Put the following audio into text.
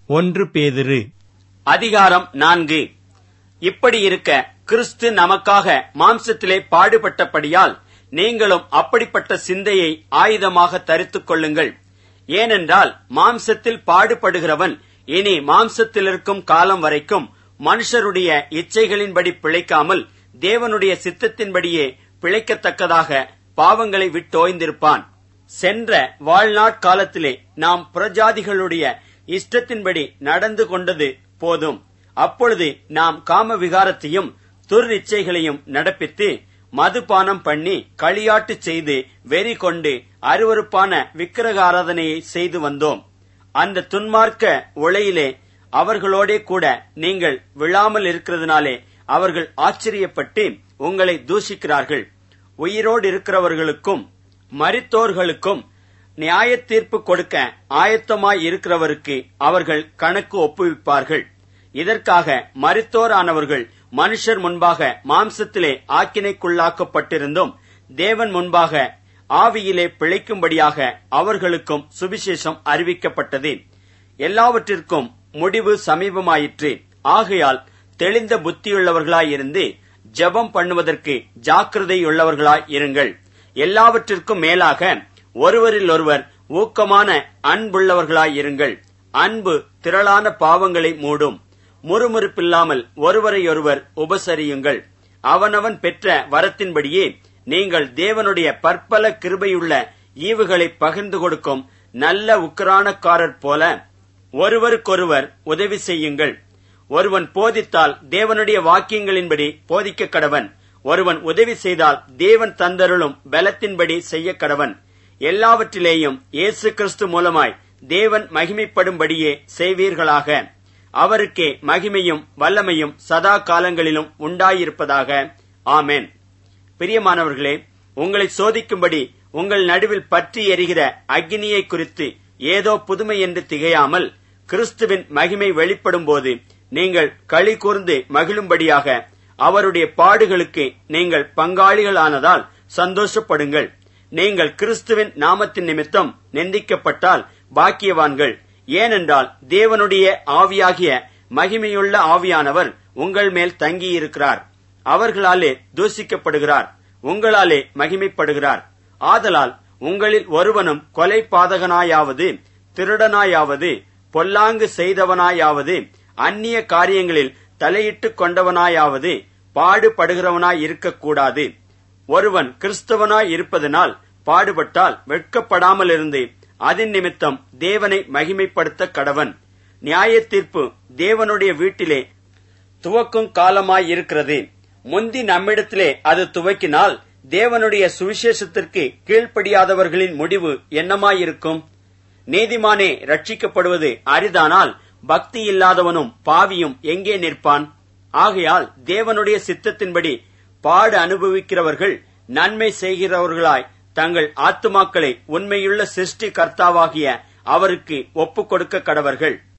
ஒன்று பேதுரு அதிகாரம் நான்கு இப்படி இருக்க கிறிஸ்து நமக்காக மாம்சத்திலே பாடுபட்டபடியால் நீங்களும் அப்படிப்பட்ட சிந்தையை ஆயுதமாக தரித்துக் கொள்ளுங்கள் ஏனென்றால் மாம்சத்தில் பாடுபடுகிறவன் இனி மாம்சத்தில் இருக்கும் காலம் வரைக்கும் மனுஷருடைய இச்சைகளின்படி பிழைக்காமல் தேவனுடைய சித்தத்தின்படியே பிழைக்கத்தக்கதாக பாவங்களை விட்டோய்ந்திருப்பான் சென்ற வாழ்நாட்காலத்திலே நாம் புறஜாதிகளுடைய இஷ்டத்தின்படி நடந்து கொண்டது போதும் அப்பொழுது நாம் காம விகாரத்தையும் துர்இச்சைகளையும் நடப்பித்து மதுபானம் பண்ணி களியாட்டு செய்து வெறி கொண்டு அருவருப்பான விக்கிரக ஆராதனையை செய்து வந்தோம் அந்த துன்மார்க்க உளையிலே அவர்களோடே கூட நீங்கள் விழாமல் இருக்கிறதுனாலே அவர்கள் ஆச்சரியப்பட்டு உங்களை தூஷிக்கிறார்கள் உயிரோடு இருக்கிறவர்களுக்கும் மரித்தோர்களுக்கும் நியாய தீர்ப்பு கொடுக்க ஆயத்தமாய் இருக்கிறவருக்கு அவர்கள் கணக்கு ஒப்புவிப்பார்கள் இதற்காக மரித்தோரானவர்கள் மனுஷர் முன்பாக மாம்சத்திலே ஆக்கினைக்குள்ளாக்கப்பட்டிருந்தும் தேவன் முன்பாக ஆவியிலே பிழைக்கும்படியாக அவர்களுக்கும் சுவிசேஷம் அறிவிக்கப்பட்டது எல்லாவற்றிற்கும் முடிவு சமீபமாயிற்று ஆகையால் தெளிந்த புத்தியுள்ளவர்களாயிருந்து ஜெபம் பண்ணுவதற்கு ஜாக்கிரதையுள்ளவர்களாய் இருங்கள் எல்லாவற்றிற்கும் மேலாக ஒருவரில் ஒருவர் ஊக்கமான அன்புள்ளவர்களாயிருங்கள் அன்பு திரளான பாவங்களை மூடும் முறுமுறுப்பில்லாமல் ஒருவரையொருவர் உபசரியுங்கள் அவனவன் பெற்ற வரத்தின்படியே நீங்கள் தேவனுடைய பற்பல கிருபையுள்ள ஈவுகளை பகிர்ந்து கொடுக்கும் நல்ல உக்கிரானக்காரர் போல ஒருவருக்கொருவர் உதவி செய்யுங்கள் ஒருவன் போதித்தால் தேவனுடைய வாக்கியங்களின்படி போதிக்க கடவன் ஒருவன் உதவி செய்தால் தேவன் தந்தருளும் பலத்தின்படி செய்ய கடவன் எல்லாவற்றிலேயும் இயேசு கிறிஸ்து மூலமாய் தேவன் மகிமைப்படும்படியே செய்வீர்களாக அவருக்கே மகிமையும் வல்லமையும் சதா காலங்களிலும் உண்டாயிருப்பதாக ஆமென் பிரியமானவர்களே உங்களை சோதிக்கும்படி உங்கள் நடுவில் பற்றி எரிகிற அக்னியை குறித்து ஏதோ புதுமை என்று திகையாமல் கிறிஸ்துவின் மகிமை வெளிப்படும் போது நீங்கள் களி கூர்ந்து மகிழும்படியாக அவருடைய பாடுகளுக்கு நீங்கள் பங்காளிகளானதால் சந்தோஷப்படுங்கள் நீங்கள் கிறிஸ்துவின் நாமத்தின் நிமித்தம் நிந்திக்கப்பட்டால் பாக்கியவான்கள் ஏனென்றால் தேவனுடைய ஆவியாகிய மகிமையுள்ள ஆவியானவர் உங்கள் மேல் தங்கியிருக்கிறார் அவர்களாலே தூசிக்கப்படுகிறார் உங்களாலே மகிமைப்படுகிறார் ஆதலால் உங்களில் ஒருவனும் கொலை பாதகனாயாவது திருடனாயாவது பொல்லாங்கு செய்தவனாயாவது அந்நிய காரியங்களில் தலையிட்டுக் கொண்டவனாயாவது பாடுபடுகிறவனாய் இருக்கக்கூடாது ஒருவன் கிறிஸ்தவனாய் இருப்பதனால் பாடுபட்டால் வெட்கப்படாமல் இருந்து அதன் நிமித்தம் தேவனை மகிமைப்படுத்த கடவன் நியாய தீர்ப்பு தேவனுடைய வீட்டிலே துவக்கும் காலமாய் இருக்கிறது முந்தி நம்மிடத்திலே அது துவக்கினால் தேவனுடைய சுவிசேஷத்திற்கு கீழ்ப்படியாதவர்களின் முடிவு என்னமாயிருக்கும் நீதிமானே ரட்சிக்கப்படுவது அரிதானால் பக்தி இல்லாதவனும் பாவியும் எங்கே நிற்பான் ஆகையால் தேவனுடைய சித்தத்தின்படி பாடு அனுபவிக்கிறவர்கள் நன்மை செய்கிறவர்களாய் தங்கள் ஆத்துமாக்களை உண்மையுள்ள சிருஷ்டி கர்த்தாவாகிய அவருக்கு ஒப்புக் கொடுக்க கடவர்கள்